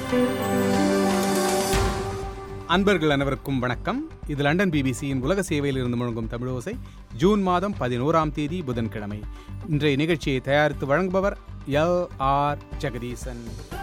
அன்பர்கள் அனைவருக்கும் வணக்கம் இது லண்டன் பிபிசியின் உலக சேவையில் இருந்து முழங்கும் தமிழோசை ஜூன் மாதம் பதினோராம் தேதி புதன்கிழமை இன்றைய நிகழ்ச்சியை தயாரித்து வழங்குபவர் எல் ஆர் ஜெகதீசன்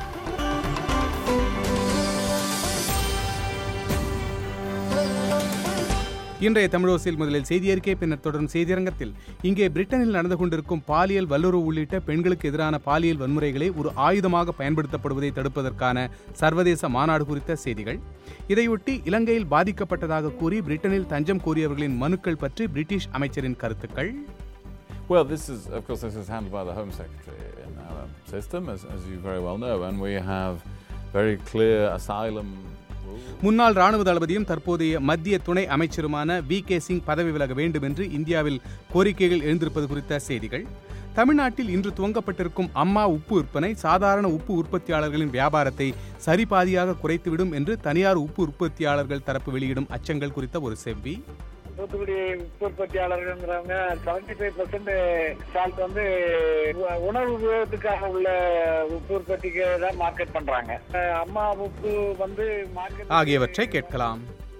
இன்றைய தமிழோசையில் முதலில் செய்தி அறிக்கை பின்னர் தொடரும் செய்தியரங்கத்தில் இங்கே பிரிட்டனில் நடந்து கொண்டிருக்கும் பாலியல் வல்லுறவு உள்ளிட்ட பெண்களுக்கு எதிரான பாலியல் வன்முறைகளை ஒரு ஆயுதமாக பயன்படுத்தப்படுவதை தடுப்பதற்கான சர்வதேச மாநாடு குறித்த செய்திகள் இதையொட்டி இலங்கையில் பாதிக்கப்பட்டதாக கூறி பிரிட்டனில் தஞ்சம் கோரியவர்களின் மனுக்கள் பற்றி பிரிட்டிஷ் அமைச்சரின் கருத்துக்கள் Well, this is, of course, this is handled by the Home Secretary in our system, as, as you very well know, and we have very clear asylum rules. முன்னாள் ராணுவ தளபதியும் தற்போதைய மத்திய துணை அமைச்சருமான வி கே சிங் பதவி விலக வேண்டும் என்று இந்தியாவில் கோரிக்கைகள் எழுந்திருப்பது குறித்த செய்திகள் தமிழ்நாட்டில் இன்று துவங்கப்பட்டிருக்கும் அம்மா உப்பு விற்பனை சாதாரண உப்பு உற்பத்தியாளர்களின் வியாபாரத்தை சரிபாதியாக குறைத்துவிடும் என்று தனியார் உப்பு உற்பத்தியாளர்கள் தரப்பு வெளியிடும் அச்சங்கள் குறித்த ஒரு செவ்வி தூத்துக்குடி உப்பு உற்பத்தியாளர்கள்ங்கிறவங்க செவன்டி ஃபைவ் பர்சன்ட் சால்ட் வந்து உ- உணவு உபயோகத்துக்காக உள்ள உப்பு உற்பத்திக்கு தான் மார்க்கெட் பண்றாங்க அஹ் அம்மா உப்பு வந்து மார்க்கெட் ஆகியவற்றை கேட்கலாம்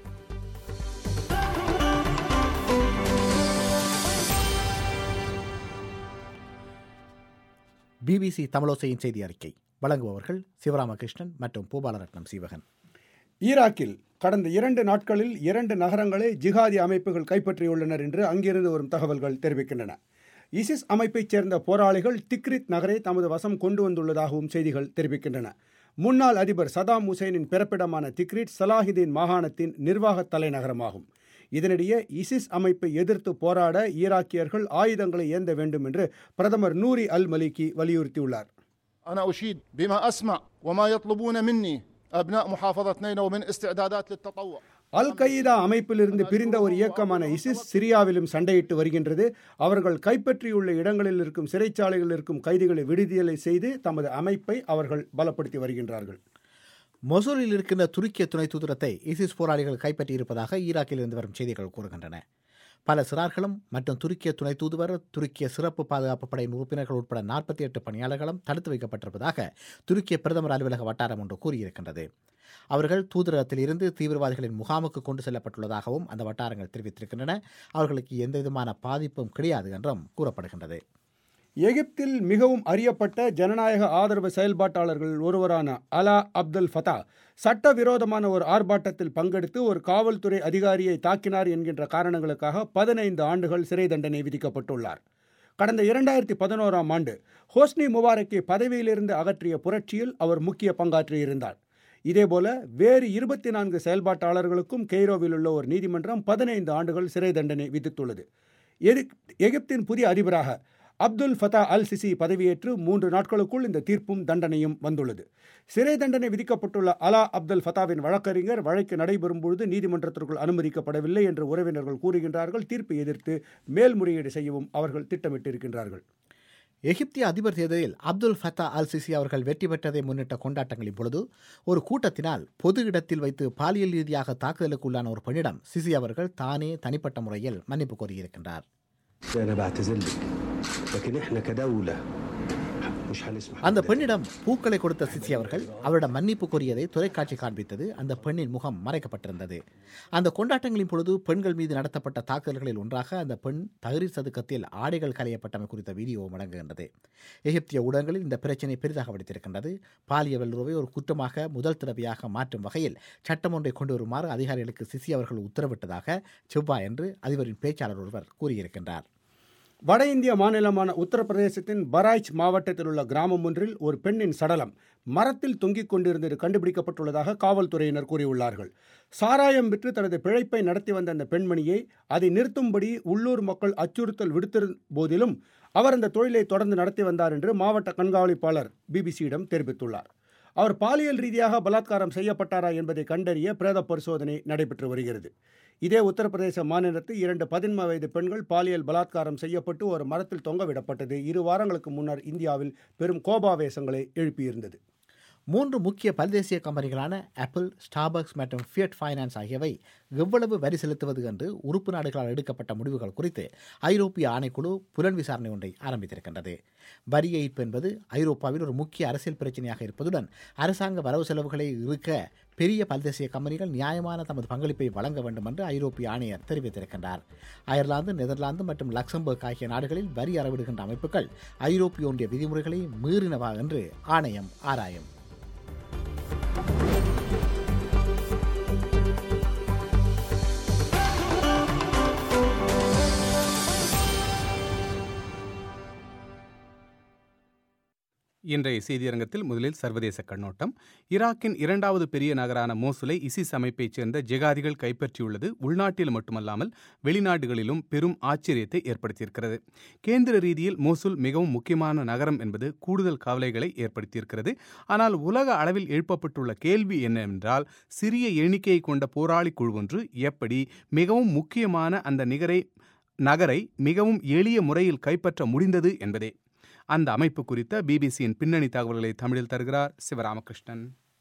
பிபிசி தமிழோசையின் செய்தி அறிக்கை வழங்குபவர்கள் சிவராமகிருஷ்ணன் மற்றும் பூபாலரட்னம் சீவகன் ஈராக்கில் கடந்த இரண்டு நாட்களில் இரண்டு நகரங்களை ஜிகாதி அமைப்புகள் கைப்பற்றியுள்ளனர் என்று அங்கிருந்து வரும் தகவல்கள் தெரிவிக்கின்றன இசிஸ் அமைப்பைச் சேர்ந்த போராளிகள் திக்ரித் நகரை தமது வசம் கொண்டு வந்துள்ளதாகவும் செய்திகள் தெரிவிக்கின்றன முன்னாள் அதிபர் சதாம் ஹுசைனின் பிறப்பிடமான திக்ரிட் சலாஹிதீன் மாகாணத்தின் நிர்வாக தலைநகரமாகும் இதனிடையே இசிஸ் அமைப்பை எதிர்த்து போராட ஈராக்கியர்கள் ஆயுதங்களை ஏந்த வேண்டும் என்று பிரதமர் நூரி அல் மலிகி வலியுறுத்தியுள்ளார் أنا أشيد بما أسمع وما يطلبون مني أبناء محافظة نينوى من استعدادات للتطوع அல் கயீதா அமைப்பிலிருந்து பிரிந்த ஒரு இயக்கமான இசிஸ் சிரியாவிலும் சண்டையிட்டு வருகின்றது அவர்கள் கைப்பற்றியுள்ள இடங்களில் இருக்கும் சிறைச்சாலைகளில் இருக்கும் கைதிகளை விடுதலை செய்து தமது அமைப்பை அவர்கள் பலப்படுத்தி வருகின்றார்கள் மொசூலில் இருக்கின்ற துருக்கிய துணை தூதரத்தை இசிஸ் போராளிகள் கைப்பற்றியிருப்பதாக ஈராக்கில் இருந்து வரும் செய்திகள் கூறுகின்றன பல சிறார்களும் மற்றும் துருக்கிய துணை தூதுவர் துருக்கிய சிறப்பு பாதுகாப்பு படையின் உறுப்பினர்கள் உட்பட நாற்பத்தி எட்டு பணியாளர்களும் தடுத்து வைக்கப்பட்டிருப்பதாக துருக்கிய பிரதமர் அலுவலக வட்டாரம் ஒன்று கூறியிருக்கின்றது அவர்கள் தூதரகத்தில் இருந்து தீவிரவாதிகளின் முகாமுக்கு கொண்டு செல்லப்பட்டுள்ளதாகவும் அந்த வட்டாரங்கள் தெரிவித்திருக்கின்றன அவர்களுக்கு எந்தவிதமான பாதிப்பும் கிடையாது என்றும் கூறப்படுகின்றது எகிப்தில் மிகவும் அறியப்பட்ட ஜனநாயக ஆதரவு செயல்பாட்டாளர்கள் ஒருவரான அலா அப்துல் ஃபதா சட்டவிரோதமான ஒரு ஆர்ப்பாட்டத்தில் பங்கெடுத்து ஒரு காவல்துறை அதிகாரியை தாக்கினார் என்கின்ற காரணங்களுக்காக பதினைந்து ஆண்டுகள் சிறை தண்டனை விதிக்கப்பட்டுள்ளார் கடந்த இரண்டாயிரத்தி பதினோராம் ஆண்டு ஹோஸ்னி முபாரக்கை பதவியிலிருந்து அகற்றிய புரட்சியில் அவர் முக்கிய பங்காற்றியிருந்தார் இதேபோல வேறு இருபத்தி நான்கு செயல்பாட்டாளர்களுக்கும் கெய்ரோவில் உள்ள ஒரு நீதிமன்றம் பதினைந்து ஆண்டுகள் சிறை தண்டனை விதித்துள்ளது எரி- எகிப்தின் புதிய அதிபராக அப்துல் ஃபதா அல் சிசி பதவியேற்று மூன்று நாட்களுக்குள் இந்த தீர்ப்பும் தண்டனையும் வந்துள்ளது சிறை தண்டனை விதிக்கப்பட்டுள்ள அலா அப்துல் ஃபதாவின் வழக்கறிஞர் வழக்கு நடைபெறும் பொழுது நீதிமன்றத்திற்குள் அனுமதிக்கப்படவில்லை என்று உறவினர்கள் கூறுகின்றார்கள் தீர்ப்பை எதிர்த்து மேல்முறையீடு செய்யவும் அவர்கள் திட்டமிட்டிருக்கின்றார்கள் எகிப்திய அதிபர் தேர்தலில் அப்துல் ஃபத்தா அல் சிசி அவர்கள் வெற்றி பெற்றதை முன்னிட்ட கொண்டாட்டங்களின் பொழுது ஒரு கூட்டத்தினால் பொது இடத்தில் வைத்து பாலியல் ரீதியாக தாக்குதலுக்கு உள்ளான ஒரு பெண்ணிடம் சிசி அவர்கள் தானே தனிப்பட்ட முறையில் மன்னிப்பு கோரியிருக்கின்றார் أنا بعتذر لك لكن إحنا كدولة مش هنسمح அந்த بده. பெண்ணிடம் பூக்களை கொடுத்த சிசி அவர்கள் அவரிடம் மன்னிப்பு கோரியதை தொலைக்காட்சி காண்பித்தது அந்த பெண்ணின் முகம் மறைக்கப்பட்டிருந்தது அந்த கொண்டாட்டங்களின் பொழுது பெண்கள் மீது நடத்தப்பட்ட தாக்குதல்களில் ஒன்றாக அந்த பெண் தகரீர் சதுக்கத்தில் ஆடைகள் களையப்பட்டமை குறித்த வீடியோ அடங்குகின்றது எகிப்திய ஊடகங்களில் இந்த பிரச்சினை பெரிதாக வெடித்திருக்கின்றது பாலியல் வல்லுறவை ஒரு குற்றமாக முதல் தடவையாக மாற்றும் வகையில் சட்டம் ஒன்றை கொண்டு வருமாறு அதிகாரிகளுக்கு சிசி அவர்கள் உத்தரவிட்டதாக செவ்வாயன்று அதிபரின் பேச்சாளர் ஒருவர் கூறியிருக்கின்றார் வட இந்திய மாநிலமான உத்தரப்பிரதேசத்தின் பராய்ச் மாவட்டத்தில் உள்ள கிராமம் ஒன்றில் ஒரு பெண்ணின் சடலம் மரத்தில் தொங்கிக் கொண்டிருந்தது கண்டுபிடிக்கப்பட்டுள்ளதாக காவல்துறையினர் கூறியுள்ளார்கள் சாராயம் விற்று தனது பிழைப்பை நடத்தி வந்த அந்த பெண்மணியை அதை நிறுத்தும்படி உள்ளூர் மக்கள் அச்சுறுத்தல் விடுத்திருந்த போதிலும் அவர் அந்த தொழிலை தொடர்ந்து நடத்தி வந்தார் என்று மாவட்ட கண்காணிப்பாளர் பிபிசியிடம் தெரிவித்துள்ளார் அவர் பாலியல் ரீதியாக பலாத்காரம் செய்யப்பட்டாரா என்பதை கண்டறிய பிரேத பரிசோதனை நடைபெற்று வருகிறது இதே உத்தரப்பிரதேச மாநிலத்தில் இரண்டு பதின்ம வயது பெண்கள் பாலியல் பலாத்காரம் செய்யப்பட்டு ஒரு மரத்தில் தொங்கவிடப்பட்டது இரு வாரங்களுக்கு முன்னர் இந்தியாவில் பெரும் கோபாவேசங்களை எழுப்பியிருந்தது மூன்று முக்கிய பல்தேசிய கம்பெனிகளான ஆப்பிள் ஸ்டார்பக்ஸ் மற்றும் ஃபியட் ஃபைனான்ஸ் ஆகியவை எவ்வளவு வரி செலுத்துவது என்று உறுப்பு நாடுகளால் எடுக்கப்பட்ட முடிவுகள் குறித்து ஐரோப்பிய ஆணைக்குழு புலன் விசாரணை ஒன்றை ஆரம்பித்திருக்கின்றது வரி ஏய்ப்பு என்பது ஐரோப்பாவில் ஒரு முக்கிய அரசியல் பிரச்சனையாக இருப்பதுடன் அரசாங்க வரவு செலவுகளை இருக்க பெரிய பல்தேசிய கம்பெனிகள் நியாயமான தமது பங்களிப்பை வழங்க வேண்டும் என்று ஐரோப்பிய ஆணையர் தெரிவித்திருக்கின்றார் அயர்லாந்து நெதர்லாந்து மற்றும் லக்சம்பர்க் ஆகிய நாடுகளில் வரி அறவிடுகின்ற அமைப்புகள் ஐரோப்பிய ஒன்றிய விதிமுறைகளை மீறினவா என்று ஆணையம் ஆராயும் இன்றைய செய்தியரங்கத்தில் முதலில் சர்வதேச கண்ணோட்டம் ஈராக்கின் இரண்டாவது பெரிய நகரான மோசுலை இசிஸ் அமைப்பைச் சேர்ந்த ஜிகாதிகள் கைப்பற்றியுள்ளது உள்நாட்டில் மட்டுமல்லாமல் வெளிநாடுகளிலும் பெரும் ஆச்சரியத்தை ஏற்படுத்தியிருக்கிறது கேந்திர ரீதியில் மோசுல் மிகவும் முக்கியமான நகரம் என்பது கூடுதல் கவலைகளை ஏற்படுத்தியிருக்கிறது ஆனால் உலக அளவில் எழுப்பப்பட்டுள்ள கேள்வி என்னவென்றால் சிறிய எண்ணிக்கையை கொண்ட போராளி குழு ஒன்று எப்படி மிகவும் முக்கியமான அந்த நிகரை நகரை மிகவும் எளிய முறையில் கைப்பற்ற முடிந்தது என்பதே அந்த அமைப்பு குறித்த பிபிசியின் பின்னணி தகவல்களை தமிழில் தருகிறார் சிவராமகிருஷ்ணன்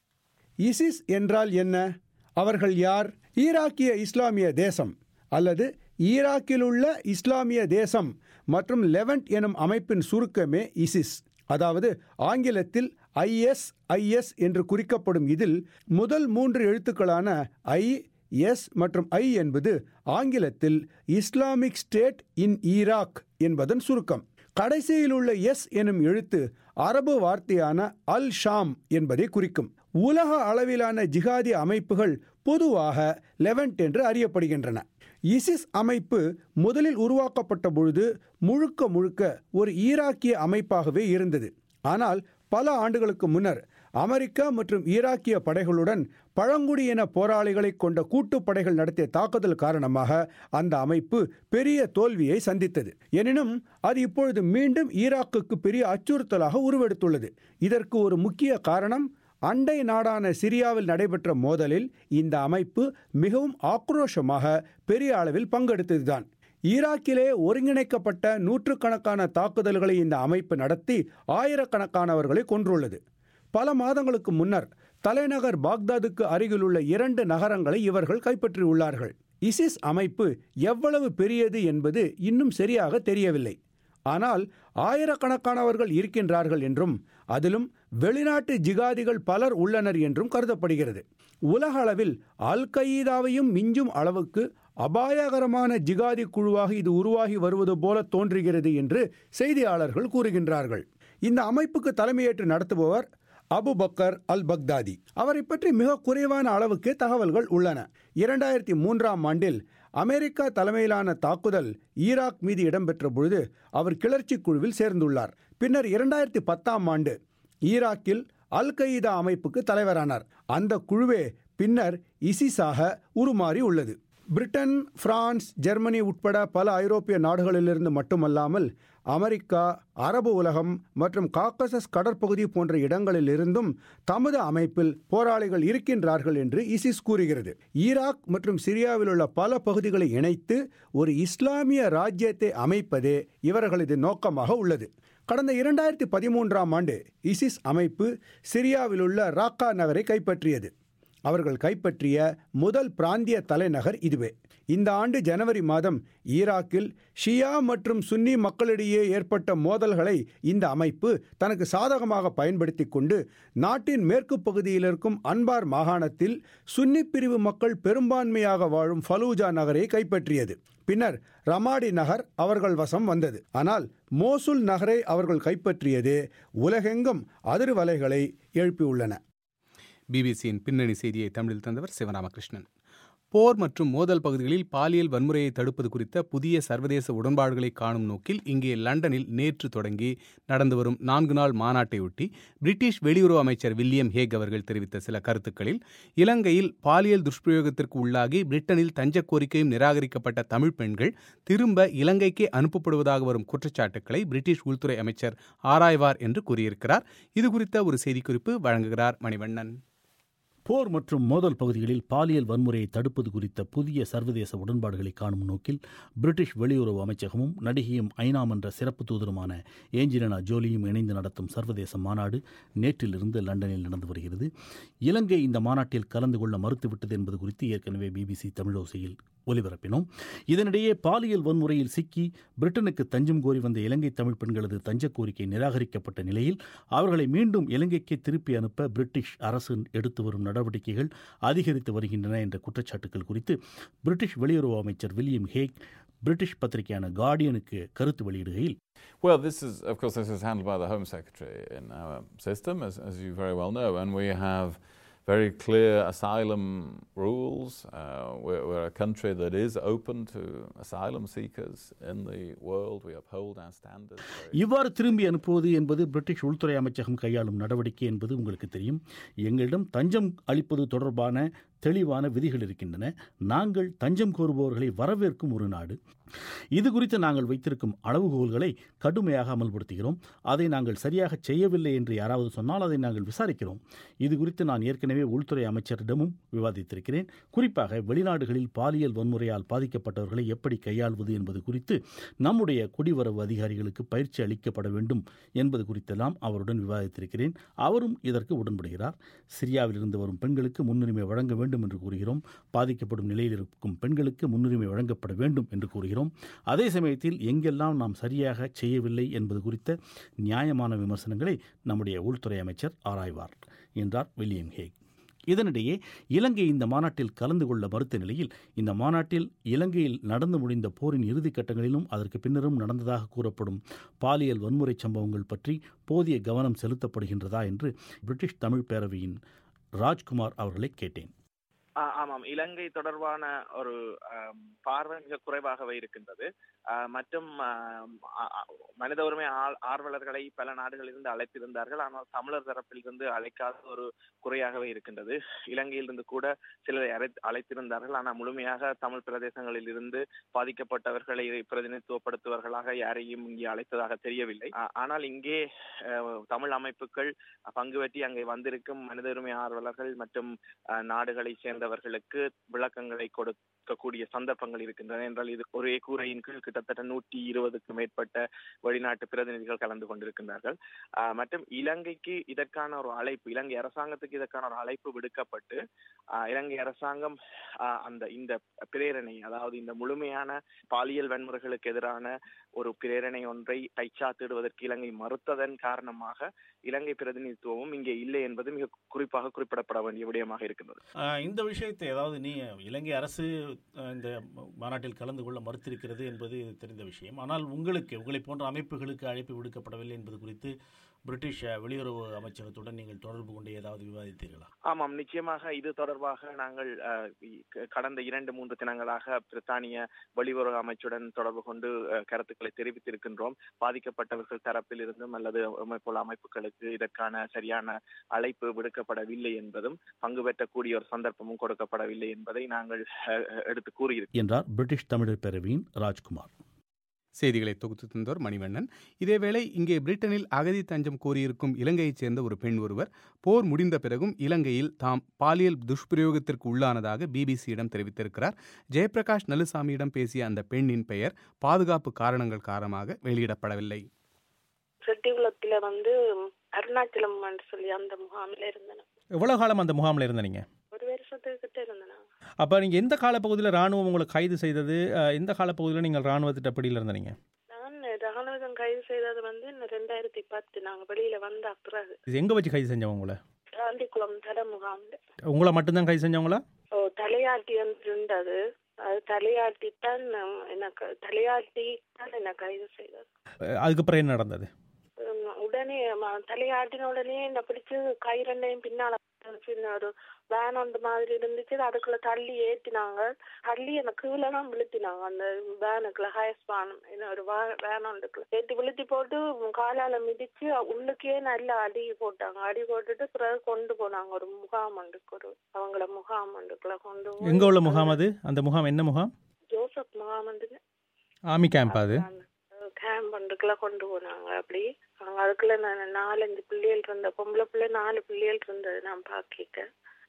இசிஸ் என்றால் என்ன அவர்கள் யார் ஈராக்கிய இஸ்லாமிய தேசம் அல்லது ஈராக்கில் உள்ள இஸ்லாமிய தேசம் மற்றும் லெவன்ட் எனும் அமைப்பின் சுருக்கமே இசிஸ் அதாவது ஆங்கிலத்தில் ஐஎஸ் ஐஎஸ் என்று குறிக்கப்படும் இதில் முதல் மூன்று எழுத்துக்களான ஐ எஸ் மற்றும் ஐ என்பது ஆங்கிலத்தில் இஸ்லாமிக் ஸ்டேட் இன் ஈராக் என்பதன் சுருக்கம் கடைசியில் உள்ள எஸ் எனும் எழுத்து அரபு வார்த்தையான அல் ஷாம் என்பதை குறிக்கும் உலக அளவிலான ஜிகாதி அமைப்புகள் பொதுவாக லெவன்ட் என்று அறியப்படுகின்றன இசிஸ் அமைப்பு முதலில் உருவாக்கப்பட்ட பொழுது முழுக்க முழுக்க ஒரு ஈராக்கிய அமைப்பாகவே இருந்தது ஆனால் பல ஆண்டுகளுக்கு முன்னர் அமெரிக்கா மற்றும் ஈராக்கிய படைகளுடன் பழங்குடியின போராளிகளை கொண்ட கூட்டுப்படைகள் நடத்திய தாக்குதல் காரணமாக அந்த அமைப்பு பெரிய தோல்வியை சந்தித்தது எனினும் அது இப்பொழுது மீண்டும் ஈராக்குக்கு பெரிய அச்சுறுத்தலாக உருவெடுத்துள்ளது இதற்கு ஒரு முக்கிய காரணம் அண்டை நாடான சிரியாவில் நடைபெற்ற மோதலில் இந்த அமைப்பு மிகவும் ஆக்ரோஷமாக பெரிய அளவில் பங்கெடுத்ததுதான் ஈராக்கிலே ஒருங்கிணைக்கப்பட்ட நூற்றுக்கணக்கான தாக்குதல்களை இந்த அமைப்பு நடத்தி ஆயிரக்கணக்கானவர்களை கொன்றுள்ளது பல மாதங்களுக்கு முன்னர் தலைநகர் பாக்தாதுக்கு அருகிலுள்ள இரண்டு நகரங்களை இவர்கள் கைப்பற்றியுள்ளார்கள் இசிஸ் அமைப்பு எவ்வளவு பெரியது என்பது இன்னும் சரியாக தெரியவில்லை ஆனால் ஆயிரக்கணக்கானவர்கள் இருக்கின்றார்கள் என்றும் அதிலும் வெளிநாட்டு ஜிகாதிகள் பலர் உள்ளனர் என்றும் கருதப்படுகிறது உலக அளவில் அல் கயீதாவையும் மிஞ்சும் அளவுக்கு அபாயகரமான ஜிகாதி குழுவாக இது உருவாகி வருவது போல தோன்றுகிறது என்று செய்தியாளர்கள் கூறுகின்றார்கள் இந்த அமைப்புக்கு தலைமையேற்று நடத்துபவர் அபு பக்கர் அல் பக்தாதி அவரை பற்றி மிக குறைவான அளவுக்கு தகவல்கள் உள்ளன இரண்டாயிரத்தி மூன்றாம் ஆண்டில் அமெரிக்கா தலைமையிலான தாக்குதல் ஈராக் மீது இடம்பெற்ற பொழுது அவர் கிளர்ச்சி குழுவில் சேர்ந்துள்ளார் பின்னர் இரண்டாயிரத்தி பத்தாம் ஆண்டு ஈராக்கில் அல் கயீதா அமைப்புக்கு தலைவரானார் அந்த குழுவே பின்னர் இசிஸாக உருமாறி உள்ளது பிரிட்டன் பிரான்ஸ் ஜெர்மனி உட்பட பல ஐரோப்பிய நாடுகளிலிருந்து மட்டுமல்லாமல் அமெரிக்கா அரபு உலகம் மற்றும் காக்கசஸ் கடற்பகுதி போன்ற இடங்களிலிருந்தும் தமது அமைப்பில் போராளிகள் இருக்கின்றார்கள் என்று இசிஸ் கூறுகிறது ஈராக் மற்றும் சிரியாவில் உள்ள பல பகுதிகளை இணைத்து ஒரு இஸ்லாமிய ராஜ்யத்தை அமைப்பதே இவர்களது நோக்கமாக உள்ளது கடந்த இரண்டாயிரத்தி பதிமூன்றாம் ஆண்டு இசிஸ் அமைப்பு சிரியாவில் உள்ள ராக்கா நகரை கைப்பற்றியது அவர்கள் கைப்பற்றிய முதல் பிராந்திய தலைநகர் இதுவே இந்த ஆண்டு ஜனவரி மாதம் ஈராக்கில் ஷியா மற்றும் சுன்னி மக்களிடையே ஏற்பட்ட மோதல்களை இந்த அமைப்பு தனக்கு சாதகமாக பயன்படுத்தி கொண்டு நாட்டின் மேற்கு பகுதியில் இருக்கும் அன்பார் மாகாணத்தில் சுன்னி பிரிவு மக்கள் பெரும்பான்மையாக வாழும் ஃபலூஜா நகரை கைப்பற்றியது பின்னர் ரமாடி நகர் அவர்கள் வசம் வந்தது ஆனால் மோசுல் நகரை அவர்கள் கைப்பற்றியது உலகெங்கும் அதிர்வலைகளை எழுப்பியுள்ளன பிபிசியின் பின்னணி செய்தியை தமிழில் தந்தவர் சிவராமகிருஷ்ணன் போர் மற்றும் மோதல் பகுதிகளில் பாலியல் வன்முறையை தடுப்பது குறித்த புதிய சர்வதேச உடன்பாடுகளை காணும் நோக்கில் இங்கே லண்டனில் நேற்று தொடங்கி நடந்து வரும் நான்கு நாள் மாநாட்டையொட்டி பிரிட்டிஷ் வெளியுறவு அமைச்சர் வில்லியம் ஹேக் அவர்கள் தெரிவித்த சில கருத்துக்களில் இலங்கையில் பாலியல் துஷ்பிரயோகத்திற்கு உள்ளாகி பிரிட்டனில் தஞ்ச கோரிக்கையும் நிராகரிக்கப்பட்ட தமிழ் பெண்கள் திரும்ப இலங்கைக்கே அனுப்பப்படுவதாக வரும் குற்றச்சாட்டுக்களை பிரிட்டிஷ் உள்துறை அமைச்சர் ஆராய்வார் என்று கூறியிருக்கிறார் இது குறித்த ஒரு செய்திக்குறிப்பு வழங்குகிறார் மணிவண்ணன் போர் மற்றும் மோதல் பகுதிகளில் பாலியல் வன்முறையை தடுப்பது குறித்த புதிய சர்வதேச உடன்பாடுகளை காணும் நோக்கில் பிரிட்டிஷ் வெளியுறவு அமைச்சகமும் நடிகையும் ஐநா மன்ற சிறப்பு தூதருமான ஏஞ்சலினா ஜோலியும் இணைந்து நடத்தும் சர்வதேச மாநாடு நேற்றிலிருந்து லண்டனில் நடந்து வருகிறது இலங்கை இந்த மாநாட்டில் கலந்து கொள்ள மறுத்துவிட்டது என்பது குறித்து ஏற்கனவே பிபிசி தமிழோசையில் ஒலிபரப்பினோம் இதனிடையே பாலியல் வன்முறையில் சிக்கி பிரிட்டனுக்கு தஞ்சம் கோரி வந்த இலங்கை தமிழ் பெண்களது தஞ்ச கோரிக்கை நிராகரிக்கப்பட்ட நிலையில் அவர்களை மீண்டும் இலங்கைக்கு திருப்பி அனுப்ப பிரிட்டிஷ் அரசு எடுத்து வரும் நடவடிக்கைகள் அதிகரித்து வருகின்றன என்ற குற்றச்சாட்டுகள் குறித்து பிரிட்டிஷ் வெளியுறவு அமைச்சர் வில்லியம் ஹேக் பிரிட்டிஷ் பத்திரிகையான கார்டியனுக்கு கருத்து வெளியிடுகையில் Well, this is, of course, this is handled by the Home Secretary in our system, as, as you very well know, and we have very clear asylum rules. Uh, we're, we're a country that is open to asylum seekers in the world. We uphold our standards. very- இவ்வாறு திரும்பி அனுப்புவது என்பது British உள்துறை அமைச்சகம் கையாளும் நடவடிக்கை என்பது உங்களுக்கு தெரியும் எங்களிடம் தஞ்சம் அளிப்பது தொடர்பான தெளிவான விதிகள் இருக்கின்றன நாங்கள் தஞ்சம் கோருபவர்களை வரவேற்கும் ஒரு நாடு இது குறித்து நாங்கள் வைத்திருக்கும் அளவுகோல்களை கடுமையாக அமல்படுத்துகிறோம் அதை நாங்கள் சரியாக செய்யவில்லை என்று யாராவது சொன்னால் அதை நாங்கள் விசாரிக்கிறோம் இது குறித்து நான் ஏற்கனவே உள்துறை அமைச்சரிடமும் விவாதித்திருக்கிறேன் குறிப்பாக வெளிநாடுகளில் பாலியல் வன்முறையால் பாதிக்கப்பட்டவர்களை எப்படி கையாள்வது என்பது குறித்து நம்முடைய குடிவரவு அதிகாரிகளுக்கு பயிற்சி அளிக்கப்பட வேண்டும் என்பது குறித்தெல்லாம் அவருடன் விவாதித்திருக்கிறேன் அவரும் இதற்கு உடன்படுகிறார் சிரியாவில் இருந்து வரும் பெண்களுக்கு முன்னுரிமை வழங்க வேண்டும் என்று கூறுகிறோம் பாதிக்கப்படும் நிலையில் இருக்கும் பெண்களுக்கு முன்னுரிமை வழங்கப்பட வேண்டும் என்று கூறுகிறோம் அதே சமயத்தில் எங்கெல்லாம் நாம் சரியாக செய்யவில்லை என்பது குறித்த நியாயமான விமர்சனங்களை நம்முடைய உள்துறை அமைச்சர் ஆராய்வார் என்றார் வில்லியம் ஹேக் இதனிடையே இலங்கை இந்த மாநாட்டில் கலந்து கொள்ள மறுத்த நிலையில் இந்த மாநாட்டில் இலங்கையில் நடந்து முடிந்த போரின் இறுதிக் கட்டங்களிலும் அதற்கு பின்னரும் நடந்ததாக கூறப்படும் பாலியல் வன்முறை சம்பவங்கள் பற்றி போதிய கவனம் செலுத்தப்படுகின்றதா என்று பிரிட்டிஷ் தமிழ் பேரவையின் ராஜ்குமார் அவர்களை கேட்டேன் ஆ, ஆமாம் இலங்கை தொடர்பான ஒரு ஆம், பார்வை மிக குறைவாகவே இருக்கின்றது ஆ, மற்றும் ஆம், ஆ, ஆ, மனித உரிமை ஆள்- ஆர்வலர்களை பல நாடுகளிலிருந்து அழைத்திருந்தார்கள் ஆனால் தமிழர் தரப்பிலிருந்து அழைக்காத ஒரு குறையாகவே இருக்கின்றது இலங்கையிலிருந்து கூட சிலரை அழைத் அழைத்திருந்தார்கள் ஆனால் முழுமையாக தமிழ் பிரதேசங்களில் இருந்து பாதிக்கப்பட்டவர்களை பிரதிநிதித்துவப்படுத்துவர்களாக யாரையும் இங்கே அழைத்ததாக தெரியவில்லை ஆ, ஆனால் இங்கே அஹ், தமிழ் அமைப்புகள் பங்கு பெற்றி அங்கே வந்திருக்கும் மனித உரிமை ஆர்வலர்கள் மற்றும் அஹ், நாடுகளை சேர்ந்தவர்களுக்கு விளக்கங்களை கொடுக்கக்கூடிய சந்தர்ப்பங்கள் இருக்கின்றன என்றால் இது ஒரே கூரையின் கீழ் கிட்டத்தட்ட நூற்றி இருபதுக்கு மேற்பட்ட வெளிநாட்டு பிரதிநிதிகள் கலந்து கொண்டிருக்கின்றார்கள் அஹ், மற்றும் இலங்கைக்கு இதற்கான ஒரு அழைப்பு இலங்கை அரசாங்கத்துக்கு இதற்கான ஒரு அழைப்பு விடுக்கப்பட்டு அஹ், இலங்கை அரசாங்கம் அஹ், அந்த இந்த பிரேரணை அதாவது இந்த முழுமையான பாலியல் வன்முறைகளுக்கு எதிரான ஒரு பிரேரணை ஒன்றை கைச்சாத்திடுவதற்கு இலங்கை மறுத்ததன் காரணமாக இலங்கை பிரதிநிதித்துவமும் இங்கே இல்லை என்பது மிக குறிப்பாக குறிப்பிடப்பட வேண்டிய விடயமாக இருக்கின்றது ஆஹ் இந்த விஷயத்தை அதாவது நீ இலங்கை அரசு ஆஹ் இந்த மாநாட்டில் கலந்து கொள்ள மறுத்திருக்கிறது என்பது தெரிந்த விஷயம் ஆனால் உங்களுக்கு உங்களை போன்ற அமைப்புகளுக்கு அழைப்பு விடுக்கப்படவில்லை என்பது குறித்து பிரிட்டிஷ் ஆஹ், வெளியுறவு அமைச்சகத்துடன் நீங்கள் தொடர்பு கொண்டு ஏதாவது விவாதித்தீர்களா ஆமாம் நிச்சயமாக இது தொடர்பாக நாங்கள் அஹ், இ- க- கடந்த இரண்டு மூன்று தினங்களாக பிரித்தானிய வெளியுறவு அமைச்சுடன் தொடர்பு கொண்டு அஹ், கருத்துக்களை தெரிவித்திருக்கின்றோம் பாதிக்கப்பட்டவர்கள் தரப்பில் இருந்தும் அல்லது போல அமைப்புகளுக்கு இதற்கான சரியான அழைப்பு விடுக்கப்படவில்லை என்பதும் பங்கு பெற்றக்கூடிய ஒரு சந்தர்ப்பமும் கொடுக்கப்படவில்லை என்பதை நாங்கள் அஹ், அஹ், எடுத்து கூறியிருக்கிறோம் என்றார் பிரிட்டிஷ் தமிழர் பேரவையின் ராஜ்குமார் செய்திகளை தொகுத்து தந்தோர் மணிவண்ணன் இதேவேளை இங்கே பிரிட்டனில் அகதி தஞ்சம் கோரியிருக்கும் இலங்கையைச் சேர்ந்த ஒரு பெண் ஒருவர் போர் முடிந்த பிறகும் இலங்கையில் தாம் பாலியல் துஷ்பிரயோகத்திற்கு உள்ளானதாக பிபிசியிடம் தெரிவித்திருக்கிறார் ஜெயபிரகாஷ் நலுசாமியிடம் பேசிய அந்த பெண்ணின் பெயர் பாதுகாப்பு காரணங்கள் காரணமாக வெளியிடப்படவில்லை செட்டிகுளத்துல வந்து அருணாச்சலம் சொல்லி அந்த முகாமில் இருந்தேன் எவ்வளோ காலம் அந்த முகாமில் இருந்தீங்க ஒரு வருஷத்துக்கிட்ட இருந்தேன் அப்போ நீங்கள் எந்த காலப்பகுதியில் ராணுவம் உங்களை கைது செய்தது அஹ், எந்த காலப்பகுதியில் நீங்கள் ராணுவத்திட்ட பிடியில் இருந்தீங்க நான் ராணுவம் கைது செய்தது வந்து இந்த ரெண்டாயிரத்தி பத்து நாங்க வெளியில வந்த பிறகு இது எங்கே வச்சு கைது செஞ்சவங்க உங்களை காந்திக்குளம் தட முகாம்ல உங்களை மட்டும்தான் கைது செஞ்சவங்களா ஓ தலையாட்டி வந்து இருந்தது அது தலையாட்டி தான் எனக்கு தலையாட்டி தான் என்ன கைது செய்தது அஹ், அதுக்கப்புறம் என்ன நடந்தது உம், உடனே ம- தலையாட்டின உடனே என்ன பிடிச்சு கை ரெண்டையும் பின்னால சின்ன ஒரு வேன் அந்த மாதிரி இருந்துச்சு அதுக்குள்ள தள்ளி ஏத்தினாங்க தள்ளி அந்த கீழே தான் விழுத்தினாங்க அந்த வேனுக்குள்ள ஹயஸ் வேன் என்ன ஒரு வேன் ஒன்றுக்குள்ள ஏத்தி விழுத்தி போட்டு காலால மிதிச்சு உள்ளுக்கே நல்ல அடி போட்டாங்க அடி போட்டுட்டு பிறகு கொண்டு போனாங்க ஒரு முகாம் ஒன்றுக்கு ஒரு அவங்கள முகாம் ஒன்றுக்குள்ள கொண்டு போய் எங்கே உள்ள முகாம் அது அந்த முகாம் என்ன முகாம் ஜோசப் முகாம் வந்து ஆர்மி கேம்ப் அது கேம்ப் ஒன்றுக்குள்ள கொண்டு போனாங்க அப்படி அங்க அதுக்குள்ள நான் நாலஞ்சு பிள்ளைகள் இருந்த பொம்பளை பிள்ளை நாலு பிள்ளைகள் இருந்தது நான் பாக்கிட்டேன்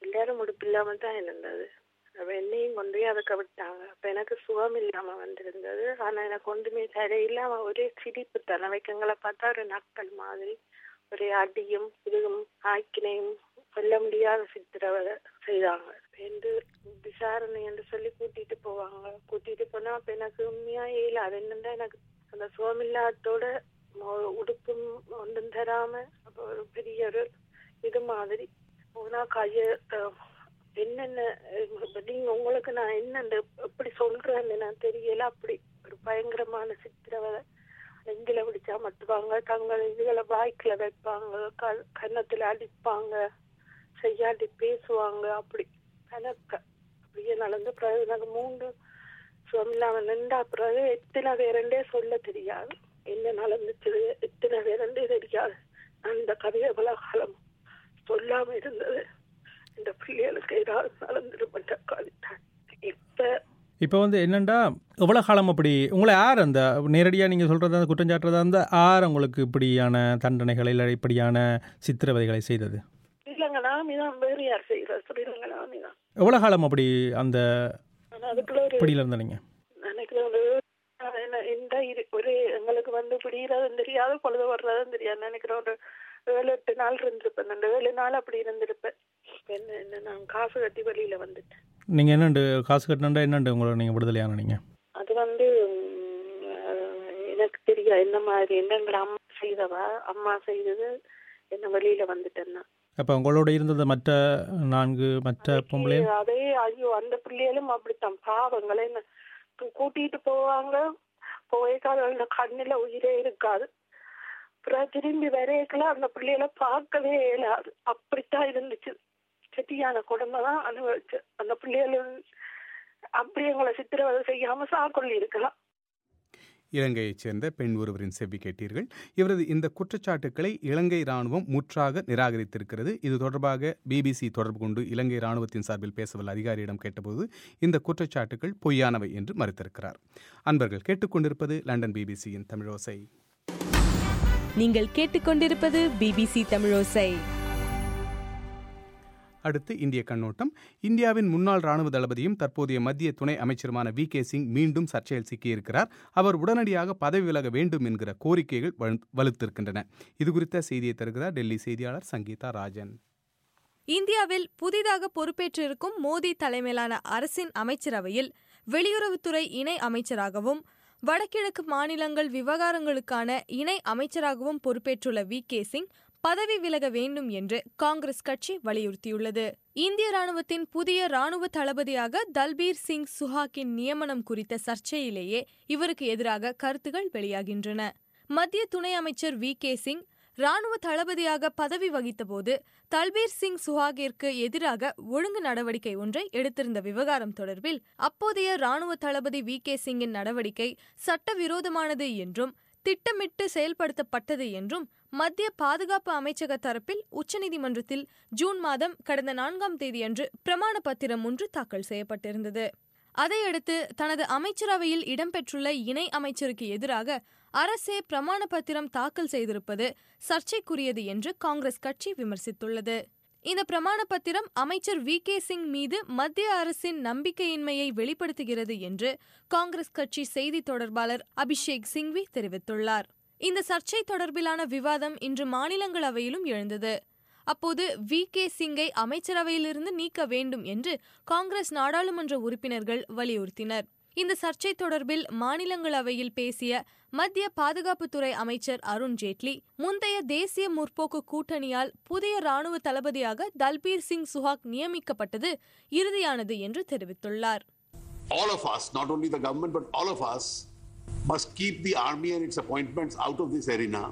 எல்லாரும் உடுப்பு இல்லாம தான் இருந்தது அப்ப என்னையும் கொண்டு போய் அதுக்கு விட்டாங்க அப்ப எனக்கு சுகம் இல்லாம வந்திருந்தது ஆனா எனக்கு ஒன்றுமே தடை இல்லாம ஒரே சிரிப்பு தானே வைக்கங்களை பார்த்தா ஒரு நக்கல் மாதிரி ஒரே அடியும் இதுவும் ஆக்கினையும் சொல்ல முடியாத சித்திரவதை செய்தாங்க என்று விசாரணை என்று சொல்லி கூட்டிட்டு போவாங்க கூட்டிட்டு போனா அப்ப எனக்கு உண்மையா இயலாது என்னன்னா எனக்கு அந்த சுகமில்லாத்தோட மொ- உடுப்பும் ஒன்றும் தராம அப்ப ஒரு பெரிய ஒரு இது மாதிரி போனா கைய அஹ், என்னென்ன அஹ், நீங்க உங்களுக்கு நான் என்னென்ன எப்படி சொல்றேன்னு நான் தெரியல அப்படி ஒரு பயங்கரமான சித்திரவதை நெஞ்சில பிடிச்சா மட்டுவாங்க தங்கள் இதுகளை வாய்க்குல வைப்பாங்க க- கன்னத்துல அடிப்பாங்க செய்யாட்டி பேசுவாங்க அப்படி கணக்க அப்படியே நடந்து பிறகு எனக்கு மூன்று சொல்லாம நின்றா பிறகு எத்தனை பேருண்டே சொல்ல தெரியாது என்ன நடந்துச்சு எத்தனை பேருண்டே தெரியாது நான் இந்த கதையை இவ்வளவு காலம் சொல்லாம இருந்தது இந்த பிள்ளைகளுக்கு ஏதாவது நடந்துருப்பட்ட காலித்தான் இப்ப இப்போ வந்து என்னண்டா எவ்வளோ காலம் அப்படி உங்களை யார் அந்த நேரடியாக நீங்கள் சொல்கிறதா குற்றஞ்சாட்டுறதா இருந்தால் யார் உங்களுக்கு இப்படியான தண்டனைகளை இல்லை இப்படியான சித்திரவதைகளை செய்தது ஸ்ரீலங்கா நாமிதான் வேறு யார் செய்யற ஸ்ரீலங்கா நாமிதான் எவ்வளோ காலம் அப்படி அந்த ஆனா அதுக்குள்ள ஒரு பிடியில் இருந்த நீங்கள் நினைக்கிறேன் ஒரு அஹ் என்ன இந்த இரு- ஒரு எங்களுக்கு வந்து பிடிக்கிறதும் தெரியாது பொழுது வர்றதும் தெரியாது நினைக்கிறேன் ஒரு ஏழு எட்டு நாள் இருந்திருப்பேன் அந்த ஏழு நாள் அப்படி இருந்திருப்பேன் இப்ப என்ன என்ன நான் காசு கட்டி வெளியில வந்துட்டேன் நீங்கள் என்னண்டு காசு கட்டினா என்னண்டு உங்களை நீங்கள் விடுதலையான நீங்கள் அது வந்து உம், அஹ், எனக்கு தெரியும் என்ன மாதிரி என்ன எங்களை அம்மா செய்தவா அம்மா செய்தது என்ன வெளியில வந்துட்டேன்னா அப்போ உங்களோட இருந்தது மற்ற நான்கு மற்ற பொம்பளை அதே ஐயோ அந்த பிள்ளைகளும் அப்படித்தான் பாவங்களை என்ன கூ- கூட்டிட்டு போவாங்க போய்க்கால கண்ணுல உயிரே இருக்காது அப்புறம் திரும்பி வரையக்கல அந்த பிள்ளைகளை பார்க்கவே இயலாது அப்படித்தான் இருந்துச்சு செட்டியான கொடுமை தான் அனுபவிச்சு அந்த பிள்ளைகள் அப்படி எங்களை சித்திரவதை செய்யாம சாக்கொள்ளி இருக்கலாம் இலங்கையைச் சேர்ந்த பெண் ஒருவரின் செவ்வி கேட்டீர்கள் இவரது இந்த குற்றச்சாட்டுக்களை இலங்கை ராணுவம் முற்றாக நிராகரித்திருக்கிறது இது தொடர்பாக பிபிசி தொடர்பு கொண்டு இலங்கை ராணுவத்தின் சார்பில் பேசவல்ல அதிகாரியிடம் கேட்டபோது இந்த குற்றச்சாட்டுகள் பொய்யானவை என்று மறுத்திருக்கிறார் அன்பர்கள் கேட்டுக்கொண்டிருப்பது லண்டன் பிபிசியின் தமிழோசை நீங்கள் கேட்டுக்கொண்டிருப்பது பிபிசி தமிழோசை அடுத்து இந்திய கண்ணோட்டம் இந்தியாவின் முன்னாள் ராணுவ தளபதியும் தற்போதைய மத்திய துணை அமைச்சருமான வி கே சிங் மீண்டும் சர்ச்சையில் சிக்கியிருக்கிறார் அவர் உடனடியாக பதவி விலக வேண்டும் என்கிற கோரிக்கைகள் வலு- வலுத்திருக்கின்றன இது குறித்த செய்தியை தருகிறார் டெல்லி செய்தியாளர் சங்கீதா ராஜன் இந்தியாவில் புதிதாக பொறுப்பேற்றிருக்கும் மோடி தலைமையிலான அரசின் அமைச்சரவையில் வெளியுறவுத்துறை இணை அமைச்சராகவும் வடகிழக்கு மாநிலங்கள் விவகாரங்களுக்கான இணை அமைச்சராகவும் பொறுப்பேற்றுள்ள வி கே சிங் பதவி விலக வேண்டும் என்று காங்கிரஸ் கட்சி வலியுறுத்தியுள்ளது இந்திய ராணுவத்தின் புதிய ராணுவ தளபதியாக தல்பீர் சிங் சுஹாக்கின் நியமனம் குறித்த சர்ச்சையிலேயே இவருக்கு எதிராக கருத்துகள் வெளியாகின்றன மத்திய துணை அமைச்சர் வி கே சிங் ராணுவ தளபதியாக பதவி வகித்தபோது தல்பீர் சிங் சுஹாகிற்கு எதிராக ஒழுங்கு நடவடிக்கை ஒன்றை எடுத்திருந்த விவகாரம் தொடர்பில் அப்போதைய ராணுவ தளபதி வி கே சிங்கின் நடவடிக்கை சட்டவிரோதமானது என்றும் திட்டமிட்டு செயல்படுத்தப்பட்டது என்றும் மத்திய பாதுகாப்பு அமைச்சக தரப்பில் உச்சநீதிமன்றத்தில் ஜூன் மாதம் கடந்த நான்காம் தேதியன்று பிரமாண பத்திரம் ஒன்று தாக்கல் செய்யப்பட்டிருந்தது அதையடுத்து தனது அமைச்சரவையில் இடம்பெற்றுள்ள இணை அமைச்சருக்கு எதிராக அரசே பிரமாண பத்திரம் தாக்கல் செய்திருப்பது சர்ச்சைக்குரியது என்று காங்கிரஸ் கட்சி விமர்சித்துள்ளது இந்த பிரமாண பத்திரம் அமைச்சர் வி கே சிங் மீது மத்திய அரசின் நம்பிக்கையின்மையை வெளிப்படுத்துகிறது என்று காங்கிரஸ் கட்சி செய்தி தொடர்பாளர் அபிஷேக் சிங்வி தெரிவித்துள்ளார் இந்த சர்ச்சை தொடர்பிலான விவாதம் இன்று மாநிலங்களவையிலும் எழுந்தது அப்போது வி கே சிங்கை அமைச்சரவையிலிருந்து நீக்க வேண்டும் என்று காங்கிரஸ் நாடாளுமன்ற உறுப்பினர்கள் வலியுறுத்தினர் இந்த சர்ச்சை தொடர்பில் மாநிலங்களவையில் பேசிய மத்திய பாதுகாப்புத்துறை அமைச்சர் அருண் ஜேட்லி முந்தைய தேசிய முற்போக்கு கூட்டணியால் புதிய ராணுவ தளபதியாக தல்பீர் சிங் சுஹாக் நியமிக்கப்பட்டது இறுதியானது என்று தெரிவித்துள்ளார் all of us, not only the government, but all of us, must keep the army and its appointments out of this arena.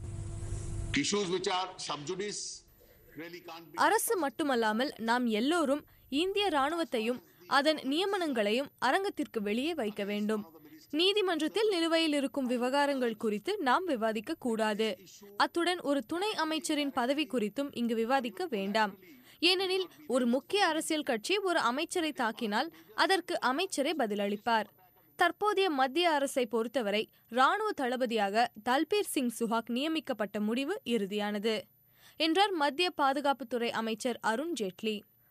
Issues which are sub judice really can't be. அரசு மட்டுமல்லாமல் நாம் எல்லோரும் இந்திய ராணுவத்தையும் அதன் நியமனங்களையும் அரங்கத்திற்கு வெளியே வைக்க வேண்டும் நீதிமன்றத்தில் நிலுவையில் இருக்கும் விவகாரங்கள் குறித்து நாம் விவாதிக்க கூடாது அத்துடன் ஒரு துணை அமைச்சரின் பதவி குறித்தும் இங்கு விவாதிக்க வேண்டாம் ஏனெனில் ஒரு முக்கிய அரசியல் கட்சி ஒரு அமைச்சரை தாக்கினால் அதற்கு அமைச்சரே பதிலளிப்பார் தற்போதைய மத்திய அரசை பொறுத்தவரை ராணுவ தளபதியாக தல்பீர் சிங் சுஹாக் நியமிக்கப்பட்ட முடிவு இறுதியானது என்றார் மத்திய பாதுகாப்புத்துறை அமைச்சர் அருண் ஜேட்லி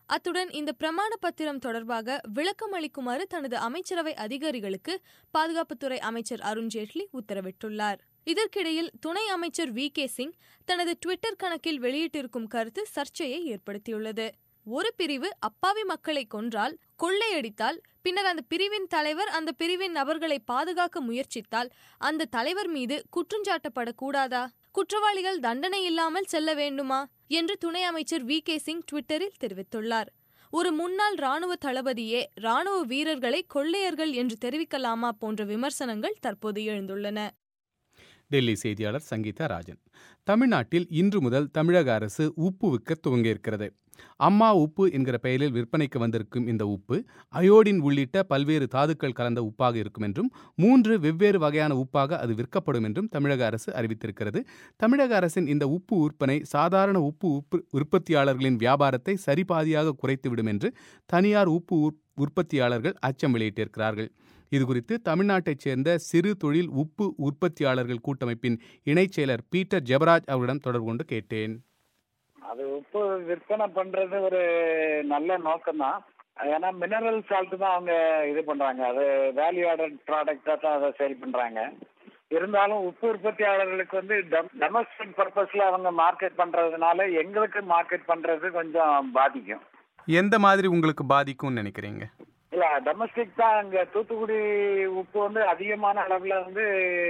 அத்துடன் இந்த பிரமாண பத்திரம் தொடர்பாக விளக்கம் அளிக்குமாறு தனது அமைச்சரவை அதிகாரிகளுக்கு பாதுகாப்புத்துறை அமைச்சர் அருண்ஜேட்லி உத்தரவிட்டுள்ளார் இதற்கிடையில் துணை அமைச்சர் வி கே சிங் தனது ட்விட்டர் கணக்கில் வெளியிட்டிருக்கும் கருத்து சர்ச்சையை ஏற்படுத்தியுள்ளது ஒரு பிரிவு அப்பாவி மக்களை கொன்றால் கொள்ளையடித்தால் பின்னர் அந்த பிரிவின் தலைவர் அந்த பிரிவின் நபர்களை பாதுகாக்க முயற்சித்தால் அந்த தலைவர் மீது குற்றஞ்சாட்டப்படக்கூடாதா குற்றவாளிகள் தண்டனை இல்லாமல் செல்ல வேண்டுமா என்று துணை அமைச்சர் வி கே சிங் ட்விட்டரில் தெரிவித்துள்ளார் ஒரு முன்னாள் ராணுவ தளபதியே ராணுவ வீரர்களை கொள்ளையர்கள் என்று தெரிவிக்கலாமா போன்ற விமர்சனங்கள் தற்போது எழுந்துள்ளன டெல்லி செய்தியாளர் சங்கீதா ராஜன் தமிழ்நாட்டில் இன்று முதல் தமிழக அரசு உப்பு விற்க துவங்கியிருக்கிறது அம்மா உப்பு என்கிற பெயரில் விற்பனைக்கு வந்திருக்கும் இந்த உப்பு அயோடின் உள்ளிட்ட பல்வேறு தாதுக்கள் கலந்த உப்பாக இருக்கும் என்றும் மூன்று வெவ்வேறு வகையான உப்பாக அது விற்கப்படும் என்றும் தமிழக அரசு அறிவித்திருக்கிறது தமிழக அரசின் இந்த உப்பு விற்பனை சாதாரண உப்பு உப்பு உற்பத்தியாளர்களின் வியாபாரத்தை சரிபாதியாக குறைத்துவிடும் என்று தனியார் உப்பு உற்பத்தியாளர்கள் அச்சம் வெளியிட்டிருக்கிறார்கள் இதுகுறித்து தமிழ்நாட்டைச் சேர்ந்த சிறு தொழில் உப்பு உற்பத்தியாளர்கள் கூட்டமைப்பின் இணைச் செயலர் பீட்டர் ஜெபராஜ் அவரிடம் தொடர்பு கொண்டு கேட்டேன் அது உப்பு விற்பனை பண்றது ஒரு நல்ல நோக்கம் தான் ஏன்னா மினரல் சால்ட் தான் அவங்க இது பண்றாங்க அது வேல்யூ ஆடட் ப்ராடக்டா தான் அதை சேல் பண்றாங்க இருந்தாலும் உப்பு உற்பத்தியாளர்களுக்கு வந்து டொமஸ்டிக் பர்பஸ்ல அவங்க மார்க்கெட் பண்றதுனால எங்களுக்கு மார்க்கெட் பண்றது கொஞ்சம் பாதிக்கும் எந்த மாதிரி உங்களுக்கு பாதிக்கும்னு நினைக்கிறீங்க இல்ல டொமஸ்டிக் தான் இங்க தூத்துக்குடி உப்பு வந்து அதிகமான அளவுல வந்து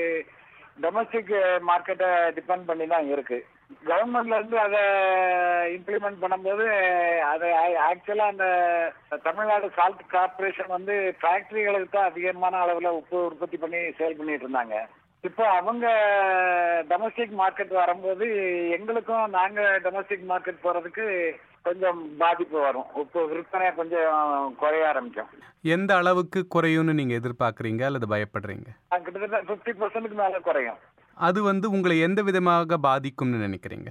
டொமஸ்டிக் மார்க்கெட்டை டிபெண்ட் பண்ணி தான் இருக்கு கவர்மெண்ட்ல இருந்து அதை இம்ப்ளிமெண்ட் பண்ணும்போது அது ஆக்சுவலா அந்த தமிழ்நாடு சால்ட் கார்பரேஷன் வந்து ஃபேக்டரிகளுக்கு தான் அதிகமான அளவுல உப்பு உற்பத்தி பண்ணி சேல் பண்ணிட்டு இருந்தாங்க இப்போ அவங்க டொமஸ்டிக் மார்க்கெட் வரும்போது எங்களுக்கும் நாங்க டொமஸ்டிக் மார்க்கெட் போறதுக்கு கொஞ்சம் பாதிப்பு வரும் உப்பு விற்பனை கொஞ்சம் குறைய ஆரம்பிக்கும் எந்த அளவுக்கு குறையும்னு நீங்க எதிர்பார்க்குறீங்க அல்லது பயப்படுறீங்க கிட்டத்தட்ட ஃபிஃப்டி பர்சன்ட்டுக்கு மேல குறையும் அது வந்து உங்களை எந்த விதமாக பாதிக்கும்னு நினைக்கிறீங்க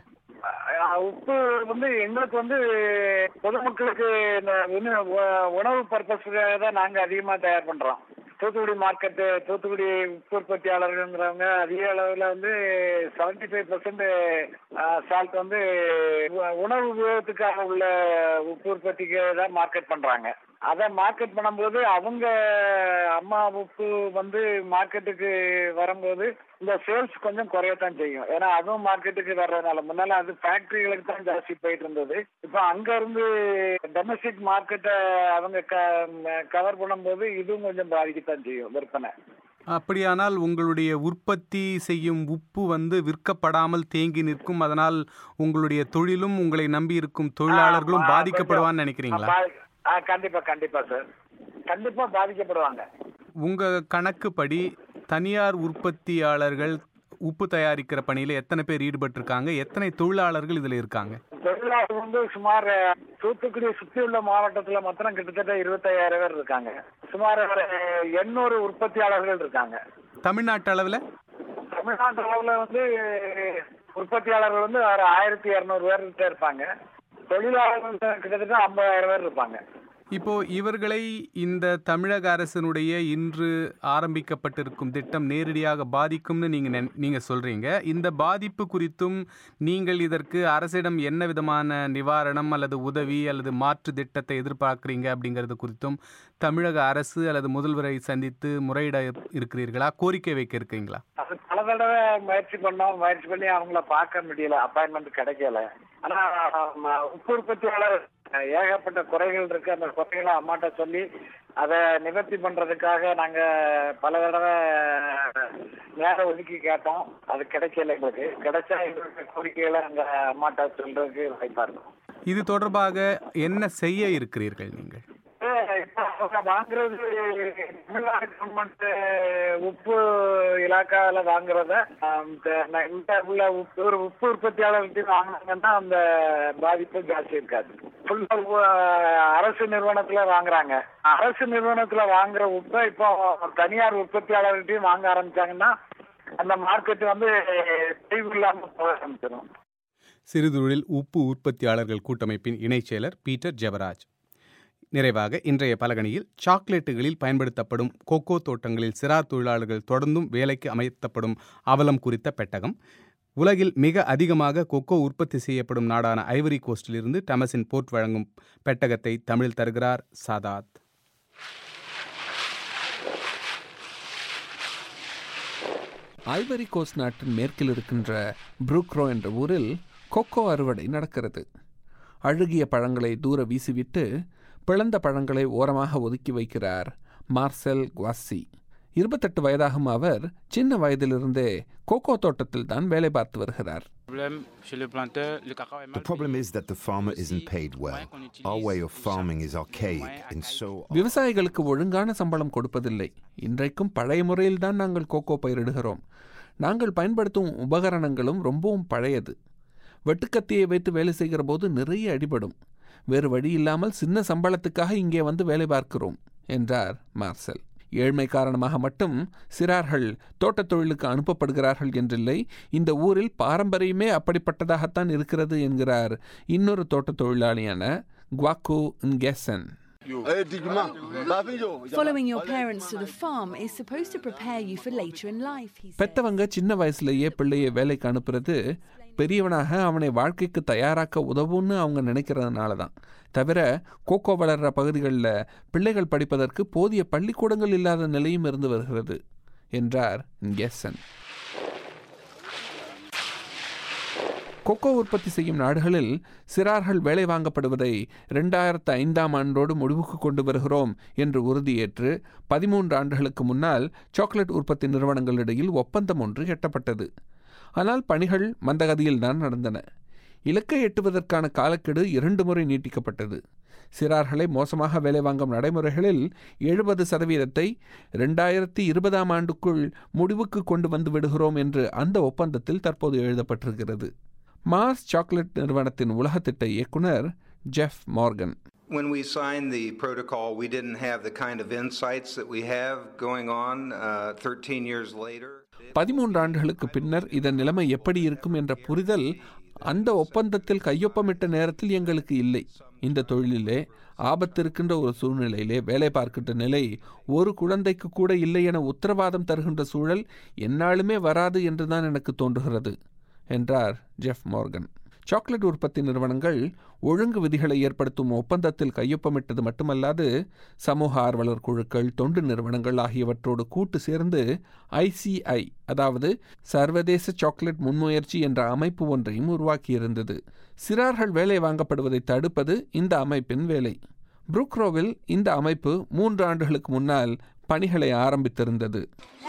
உப்பு வந்து எங்களுக்கு வந்து பொதுமக்களுக்கு உணவு பர்பஸ்க்காக தான் நாங்க அதிகமா தயார் பண்றோம் தூத்துக்குடி மார்க்கெட்டு தூத்துக்குடி உப்பு உற்பத்தியாளர்கள்ங்கிறவங்க அதிக அளவில் வந்து செவன்டி ஃபைவ் பர்சன்ட் சால்ட் வந்து உணவு உபயோகத்துக்காக உள்ள உப்பு உற்பத்திக்கு தான் மார்க்கெட் பண்றாங்க அதை மார்க்கெட் பண்ணும்போது அவங்க அம்மா உப்பு வந்து மார்க்கெட்டுக்கு வரும்போது இந்த சேல்ஸ் கொஞ்சம் குறையத்தான் செய்யும் ஏன்னா அதுவும் மார்க்கெட்டுக்கு வர்றதுனால முன்னால அது ஃபேக்டரிகளுக்கு தான் ஜாஸ்தி போயிட்டு இருந்தது இப்போ அங்க இருந்து டொமஸ்டிக் மார்க்கெட்டை அவங்க கவர் பண்ணும்போது இதுவும் கொஞ்சம் பாதிக்கத்தான் செய்யும் விற்பனை அப்படியானால் உங்களுடைய உற்பத்தி செய்யும் உப்பு வந்து விற்கப்படாமல் தேங்கி நிற்கும் அதனால் உங்களுடைய தொழிலும் உங்களை நம்பி இருக்கும் தொழிலாளர்களும் பாதிக்கப்படுவான்னு நினைக்கிறீங்களா கண்டிப்பா கண்டிப்பா சார் கண்டிப்பா பாதிக்கப்படுவாங்க உங்க கணக்குப்படி தனியார் உற்பத்தியாளர்கள் உப்பு தயாரிக்கிற பணியில எத்தனை பேர் ஈடுபட்டிருக்காங்க எத்தனை தொழிலாளர்கள் இதுல இருக்காங்க தொழிலாளர்கள் வந்து சுமார் தூத்துக்குடி சுத்தி உள்ள மாவட்டத்துல மொத்தம் கிட்டத்தட்ட இருபத்தையாயிரம் பேர் இருக்காங்க சுமார் ஒரு எண்ணூறு உற்பத்தியாளர்கள் இருக்காங்க தமிழ்நாட்டு அளவுல தமிழ்நாட்டு அளவுல வந்து உற்பத்தியாளர்கள் வந்து ஒரு ஆயிரத்தி இருநூறு பேர் கிட்ட இருப்பாங்க தொழிலாளர்கள் கிட்டத்தட்ட ஐம்பதாயிரம் பேர் இருப்பாங்க இப்போ இவர்களை இந்த தமிழக அரசினுடைய இன்று ஆரம்பிக்கப்பட்டிருக்கும் திட்டம் நேரடியாக பாதிக்கும்னு நீங்க நீங்க சொல்றீங்க இந்த பாதிப்பு குறித்தும் நீங்கள் இதற்கு அரசிடம் என்ன விதமான நிவாரணம் அல்லது உதவி அல்லது மாற்று திட்டத்தை எதிர்பார்க்குறீங்க அப்படிங்கிறது குறித்தும் தமிழக அரசு அல்லது முதல்வரை சந்தித்து முறையிட இருக்கிறீர்களா கோரிக்கை வைக்க இருக்கீங்களா அது பல தடவை முயற்சி பண்ணோம் முயற்சி பண்ணி அவங்கள பார்க்க முடியல அப்பாயின்மெண்ட் கிடைக்கல ஆனா உப்பு உற்பத்தியாளர் ஏகப்பட்ட குறைகள் இருக்கு அந்த குறைகளை அம்மாட்ட சொல்லி அதை நிவர்த்தி பண்றதுக்காக நாங்க பல தடவை நேரம் ஒதுக்கி கேட்டோம் அது கிடைக்கல எங்களுக்கு கிடைச்சா எங்களுக்கு கோரிக்கைகளை அங்க அம்மாட்ட சொல்றதுக்கு வாய்ப்பா இருக்கும் இது தொடர்பாக என்ன செய்ய இருக்கிறீர்கள் நீங்கள் வாங்குறது தமிழ்நாடு கவர்மெண்ட் உப்பு இலாக்கால வாங்குறத இந்த உள்ள ஒரு உப்பு உற்பத்தியாளர்கிட்ட வாங்கினாங்கன்னா அந்த பாதிப்பு ஜாஸ்தி இருக்காது ஃபுல்லா அரசு நிறுவனத்துல வாங்குறாங்க அரசு நிறுவனத்துல வாங்குற உப்பை இப்போ தனியார் உற்பத்தியாளர்கிட்டையும் வாங்க ஆரம்பிச்சாங்கன்னா அந்த மார்க்கெட் வந்து தெளிவு இல்லாம போக ஆரம்பிச்சிடும் சிறுதொழில் உப்பு உற்பத்தியாளர்கள் கூட்டமைப்பின் இணைச் செயலர் பீட்டர் ஜெபராஜ் நிறைவாக இன்றைய பலகணியில் சாக்லேட்டுகளில் பயன்படுத்தப்படும் கொக்கோ தோட்டங்களில் சிறார் தொழிலாளர்கள் தொடர்ந்தும் வேலைக்கு அமைத்தப்படும் அவலம் குறித்த பெட்டகம் உலகில் மிக அதிகமாக கொக்கோ உற்பத்தி செய்யப்படும் நாடான ஐவரி கோஸ்டிலிருந்து டமஸின் போர்ட் வழங்கும் பெட்டகத்தை தமிழில் தருகிறார் சாதாத் ஐவரி கோஸ்ட் நாட்டின் மேற்கில் இருக்கின்ற புரூக்ரோ என்ற ஊரில் கொக்கோ அறுவடை நடக்கிறது அழுகிய பழங்களை தூர வீசிவிட்டு பிளந்த பழங்களை ஓரமாக ஒதுக்கி வைக்கிறார் மார்செல் குவாசி இருபத்தெட்டு வயதாகும் அவர் சின்ன வயதிலிருந்தே கோகோ தோட்டத்தில் தான் வேலை பார்த்து வருகிறார் The problem is that the farmer isn't paid well. Our way of farming is archaic and so விவசாயிகளுக்கு ஒழுங்கான சம்பளம் கொடுப்பதில்லை இன்றைக்கும் பழைய முறையில்தான் நாங்கள் கோகோ பயிரிடுகிறோம் நாங்கள் பயன்படுத்தும் உபகரணங்களும் ரொம்பவும் பழையது வெட்டுக்கத்தியை வைத்து வேலை செய்கிற போது நிறைய அடிபடும் வேறு வழி இல்லாமல் சின்ன சம்பளத்துக்காக இங்கே வந்து வேலை பார்க்கிறோம் என்றார் மார்சல் ஏழ்மை காரணமாக மட்டும் சிறார்கள் தோட்டத் தொழிலுக்கு அனுப்பப்படுகிறார்கள் என்றில்லை இந்த ஊரில் பாரம்பரியமே அப்படிப்பட்டதாகத்தான் இருக்கிறது என்கிறார் இன்னொரு தோட்டத் தொழிலாளியான குவாக்கு இங்கேசன் Following your parents to the farm is supposed to prepare you for later in life, he said. பெத்தவங்க சின்ன வயசுலயே பிள்ளையை வேலைக்கு அனுப்புறது பெரியவனாக அவனை வாழ்க்கைக்கு தயாராக்க உதவும்னு அவங்க நினைக்கிறதுனால தான் தவிர கோகோ வளர்ற பகுதிகளில் பிள்ளைகள் படிப்பதற்கு போதிய பள்ளிக்கூடங்கள் இல்லாத நிலையும் இருந்து வருகிறது என்றார் கெசன் கொக்கோ உற்பத்தி செய்யும் நாடுகளில் சிறார்கள் வேலை வாங்கப்படுவதை ரெண்டாயிரத்து ஐந்தாம் ஆண்டோடு முடிவுக்கு கொண்டு வருகிறோம் என்று உறுதியேற்று பதிமூன்று ஆண்டுகளுக்கு முன்னால் சாக்லேட் உற்பத்தி நிறுவனங்களிடையில் ஒப்பந்தம் ஒன்று எட்டப்பட்டது ஆனால் பணிகள் மந்தகதியில் தான் நடந்தன இலக்கை எட்டுவதற்கான காலக்கெடு இரண்டு முறை நீட்டிக்கப்பட்டது சிறார்களை மோசமாக வேலை வாங்கும் நடைமுறைகளில் எழுபது சதவீதத்தை ரெண்டாயிரத்தி இருபதாம் ஆண்டுக்குள் முடிவுக்கு கொண்டு வந்து விடுகிறோம் என்று அந்த ஒப்பந்தத்தில் தற்போது எழுதப்பட்டிருக்கிறது மார்ஸ் சாக்லேட் நிறுவனத்தின் உலகத்திட்ட இயக்குனர் Jeff Morgan When we signed the protocol, we didn't have the kind of insights that we have going on uh, 13 years later. பதிமூன்று ஆண்டுகளுக்கு பின்னர் இதன் நிலைமை எப்படி இருக்கும் என்ற புரிதல் அந்த ஒப்பந்தத்தில் கையொப்பமிட்ட நேரத்தில் எங்களுக்கு இல்லை இந்த தொழிலிலே ஆபத்து இருக்கின்ற ஒரு சூழ்நிலையிலே வேலை பார்க்கின்ற நிலை ஒரு குழந்தைக்கு கூட இல்லை என உத்தரவாதம் தருகின்ற சூழல் எந்நாளுமே வராது என்றுதான் எனக்கு தோன்றுகிறது என்றார் ஜெஃப் மார்கன் சாக்லேட் உற்பத்தி நிறுவனங்கள் ஒழுங்கு விதிகளை ஏற்படுத்தும் ஒப்பந்தத்தில் கையொப்பமிட்டது மட்டுமல்லாது சமூக ஆர்வலர் குழுக்கள் தொண்டு நிறுவனங்கள் ஆகியவற்றோடு கூட்டு சேர்ந்து ஐசிஐ அதாவது சர்வதேச சாக்லேட் முன்முயற்சி என்ற அமைப்பு ஒன்றையும் உருவாக்கியிருந்தது சிறார்கள் வேலை வாங்கப்படுவதை தடுப்பது இந்த அமைப்பின் வேலை புரூக்ரோவில் இந்த அமைப்பு மூன்று ஆண்டுகளுக்கு முன்னால் பணிகளை ஆரம்பித்திருந்தது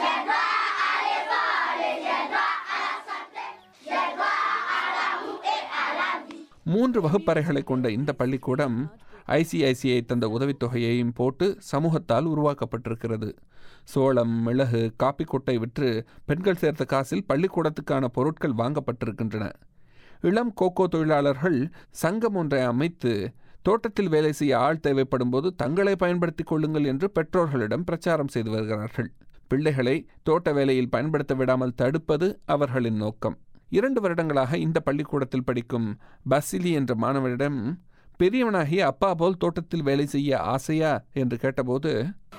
மூன்று வகுப்பறைகளை கொண்ட இந்த பள்ளிக்கூடம் ஐசிஐசிஐ தந்த உதவித்தொகையையும் போட்டு சமூகத்தால் உருவாக்கப்பட்டிருக்கிறது சோளம் மிளகு காப்பி கொட்டை விற்று பெண்கள் சேர்த்த காசில் பள்ளிக்கூடத்துக்கான பொருட்கள் வாங்கப்பட்டிருக்கின்றன இளம் கோகோ தொழிலாளர்கள் சங்கம் ஒன்றை அமைத்து தோட்டத்தில் வேலை செய்ய ஆள் தேவைப்படும் போது தங்களை பயன்படுத்திக் கொள்ளுங்கள் என்று பெற்றோர்களிடம் பிரச்சாரம் செய்து வருகிறார்கள் பிள்ளைகளை தோட்ட வேலையில் பயன்படுத்த விடாமல் தடுப்பது அவர்களின் நோக்கம் இரண்டு வருடங்களாக இந்த பள்ளிக்கூடத்தில் படிக்கும் பசிலி என்ற மாணவனிடம் பெரியவனாகி அப்பா போல் தோட்டத்தில் வேலை செய்ய ஆசையா என்று கேட்டபோது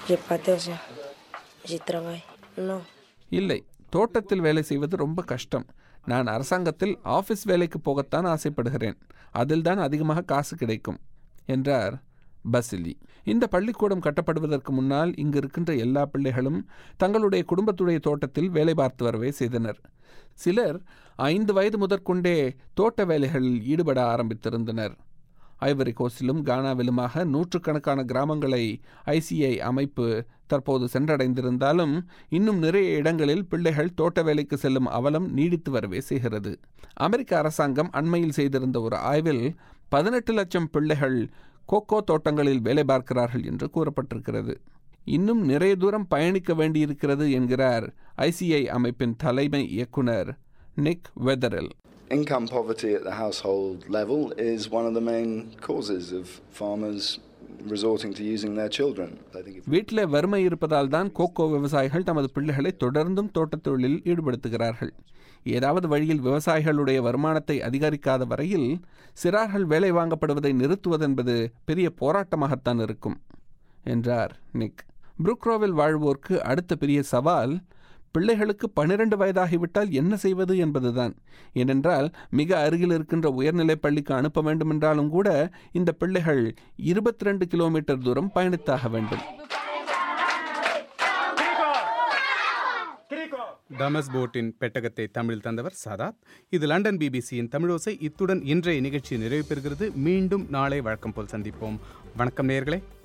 இல்லை தோட்டத்தில் வேலை செய்வது ரொம்ப கஷ்டம் நான் அரசாங்கத்தில் ஆஃபீஸ் வேலைக்கு போகத்தான் ஆசைப்படுகிறேன் அதில் தான் அதிகமாக காசு கிடைக்கும் என்றார் பசிலி இந்த பள்ளிக்கூடம் கட்டப்படுவதற்கு முன்னால் இங்கு இருக்கின்ற எல்லா பிள்ளைகளும் தங்களுடைய குடும்பத்துடைய தோட்டத்தில் வேலை பார்த்து வரவே செய்தனர் சிலர் ஐந்து வயது முதற்கொண்டே தோட்ட வேலைகளில் ஈடுபட ஆரம்பித்திருந்தனர் ஐவரி கோஸ்டிலும் கானாவிலுமாக நூற்றுக்கணக்கான கிராமங்களை ஐசிஐ அமைப்பு தற்போது சென்றடைந்திருந்தாலும் இன்னும் நிறைய இடங்களில் பிள்ளைகள் தோட்ட வேலைக்கு செல்லும் அவலம் நீடித்து வரவே செய்கிறது அமெரிக்க அரசாங்கம் அண்மையில் செய்திருந்த ஒரு ஆய்வில் பதினெட்டு லட்சம் பிள்ளைகள் கோகோ தோட்டங்களில் வேலை பார்க்கிறார்கள் என்று கூறப்பட்டிருக்கிறது இன்னும் நிறைய தூரம் பயணிக்க வேண்டியிருக்கிறது என்கிறார் ஐசிஐ அமைப்பின் தலைமை இயக்குனர் நிக் வெதரல் Income poverty at the household level is one of the main causes of farmers resorting to using their children. I think if வீட்டில் வறுமை இருப்பதால் தான் கோகோ விவசாயிகள் தமது பிள்ளைகளை தொடர்ந்தும் தோட்டத் தொழிலில் ஈடுபடுத்துகிறார்கள் ஏதாவது வழியில் விவசாயிகளுடைய வருமானத்தை அதிகரிக்காத வரையில் சிறார்கள் வேலை வாங்கப்படுவதை நிறுத்துவதென்பது பெரிய போராட்டமாகத்தான் இருக்கும் என்றார் நிக் புருக்ரோவில் வாழ்வோருக்கு அடுத்த பெரிய சவால் பிள்ளைகளுக்கு பன்னிரண்டு வயதாகிவிட்டால் என்ன செய்வது என்பதுதான் ஏனென்றால் மிக அருகில் இருக்கின்ற உயர்நிலைப் பள்ளிக்கு அனுப்ப வேண்டுமென்றாலும் கூட இந்த பிள்ளைகள் இருபத்தி ரெண்டு கிலோமீட்டர் தூரம் பயணித்தாக வேண்டும் தமஸ் போட்டின் பெட்டகத்தை தமிழில் தந்தவர் சாதாத் இது லண்டன் பிபிசியின் தமிழோசை இத்துடன் இன்றைய நிகழ்ச்சி நிறைவு பெறுகிறது மீண்டும் நாளை வழக்கம் போல் சந்திப்போம் வணக்கம் நேயர்களே